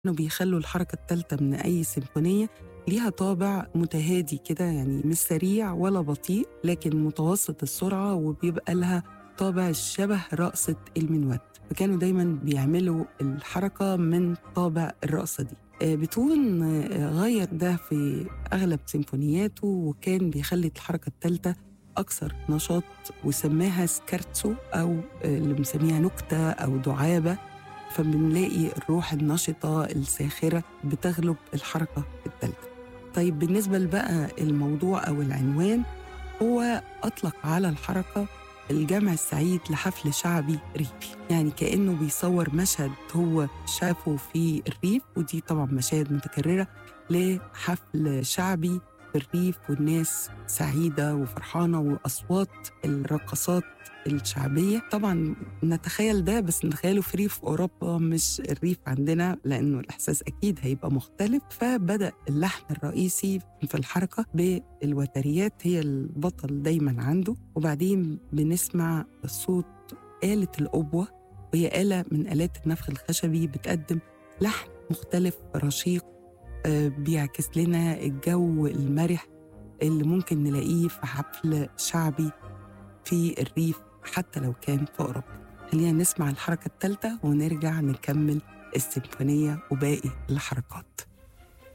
كانوا بيخلوا الحركة الثالثة من أي سيمفونية ليها طابع متهادي كده يعني مش سريع ولا بطيء لكن متوسط السرعة وبيبقى لها طابع شبه رقصة المنوات فكانوا دايما بيعملوا الحركة من طابع الرقصة دي بتون غير ده في أغلب سيمفونياته وكان بيخلي الحركة الثالثة أكثر نشاط وسماها سكارتسو أو اللي مسميها نكتة أو دعابة فبنلاقي الروح النشطة الساخرة بتغلب الحركة الثالثة طيب بالنسبة بقى الموضوع أو العنوان هو أطلق على الحركة الجمع السعيد لحفل شعبي ريفي يعني كأنه بيصور مشهد هو شافه في الريف ودي طبعا مشاهد متكررة لحفل شعبي في الريف والناس سعيدة وفرحانة وأصوات الرقصات الشعبية طبعا نتخيل ده بس نتخيله في ريف أوروبا مش الريف عندنا لأنه الإحساس أكيد هيبقى مختلف فبدأ اللحن الرئيسي في الحركة بالوتريات هي البطل دايما عنده وبعدين بنسمع صوت آلة الأبوة وهي آلة من آلات النفخ الخشبي بتقدم لحن مختلف رشيق بيعكس لنا الجو المرح اللي ممكن نلاقيه في حفل شعبي في الريف حتى لو كان في أوروبا خلينا نسمع الحركة الثالثة ونرجع نكمل السيمفونية وباقي الحركات